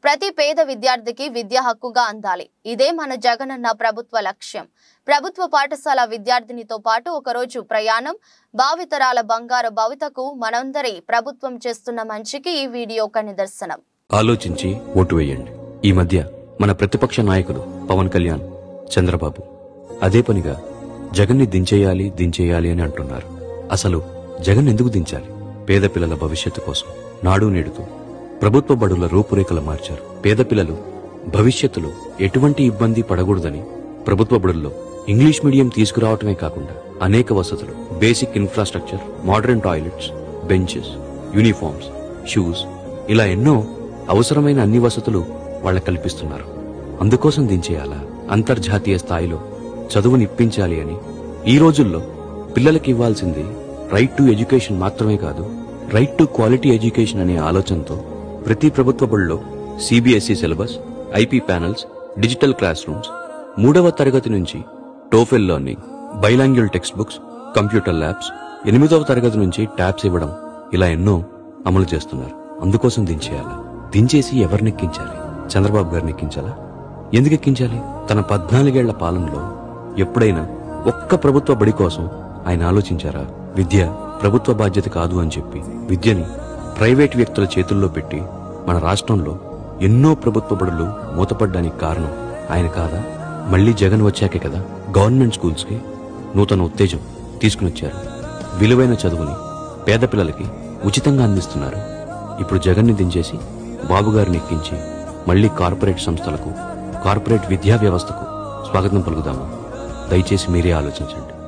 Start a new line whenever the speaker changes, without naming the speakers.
ప్రతి పేద విద్యార్థికి విద్య హక్కుగా అందాలి ఇదే మన జగనన్న ప్రభుత్వ లక్ష్యం ప్రభుత్వ పాఠశాల విద్యార్థినితో పాటు ఒకరోజు ప్రయాణం భావితరాల బంగారు భవితకు మనందరి ప్రభుత్వం చేస్తున్న మంచికి ఈ వీడియో ఒక నిదర్శనం
ఆలోచించి ఓటు వేయండి ఈ మధ్య మన ప్రతిపక్ష నాయకులు పవన్ కళ్యాణ్ చంద్రబాబు అదే పనిగా జగన్ని దించేయాలి దించేయాలి అని అంటున్నారు అసలు జగన్ ఎందుకు దించాలి పేద పిల్లల భవిష్యత్తు కోసం నాడు నేడుతూ ప్రభుత్వ బడుల రూపురేఖలు మార్చారు పేద పిల్లలు భవిష్యత్తులో ఎటువంటి ఇబ్బంది పడకూడదని ప్రభుత్వ బడుల్లో ఇంగ్లీష్ మీడియం తీసుకురావటమే కాకుండా అనేక వసతులు basic infrastructure modern toilets benches uniforms shoes ఇలా ఎన్నో అవసరమైన అన్ని వసతులు వాళ్ళకి కల్పిస్తున్నారు అందుకోసం దించేయాలా అంతర్జాతీయ స్థాయిలో చదువుని ఇప్పించాలి అని ఈ రోజుల్లో పిల్లలకి ఇవ్వాల్సింది రైట్ టు ఎడ్యుకేషన్ మాత్రమే కాదు రైట్ టు క్వాలిటీ ఎడ్యుకేషన్ అనే ఆలోచనతో ప్రతి ప్రభుత్వ బడిలో CBSE syllabus IP panels digital classrooms మూడవ తరగతి నుంచి TOEFL learning bilingual textbooks computer labs ఎనిమిదవ తరగతి నుంచి ట్యాబ్స్ ఇవ్వడం ఇలా ఎన్నో అమలు చేస్తున్నారు అందుకోసం దించేయాలా దించేసి ఎవరినెక్కించాలి చంద్రబాబు గారిని ఎక్కించాలా ఎందుకు ఎక్కించాలి తన పద్నాలుగేళ్ల పాలనలో ఎప్పుడైనా ఒక్క ప్రభుత్వ బడి కోసం ఆయన ఆలోచించారా విద్య ప్రభుత్వ బాధ్యత కాదు అని చెప్పి విద్యని ప్రైవేట్ వ్యక్తుల చేతుల్లో పెట్టి మన రాష్ట్రంలో ఎన్నో ప్రభుత్వ బడులు మూతపడ్డానికి కారణం ఆయన కాదా మళ్ళీ జగన్ వచ్చాకే కదా గవర్నమెంట్ స్కూల్స్ కి నూతన ఉత్తేజం తీసుకుని వచ్చారు విలువైన చదువుని పేద పిల్లలకి ఉచితంగా అందిస్తున్నారు ఇప్పుడు జగన్ని దించేసి బాబు గారిని ఎక్కించి మళ్ళీ కార్పొరేట్ సంస్థలకు కార్పొరేట్ విద్యా వ్యవస్థకు స్వాగతం పలుకుదామా దయచేసి మీరే ఆలోచించండి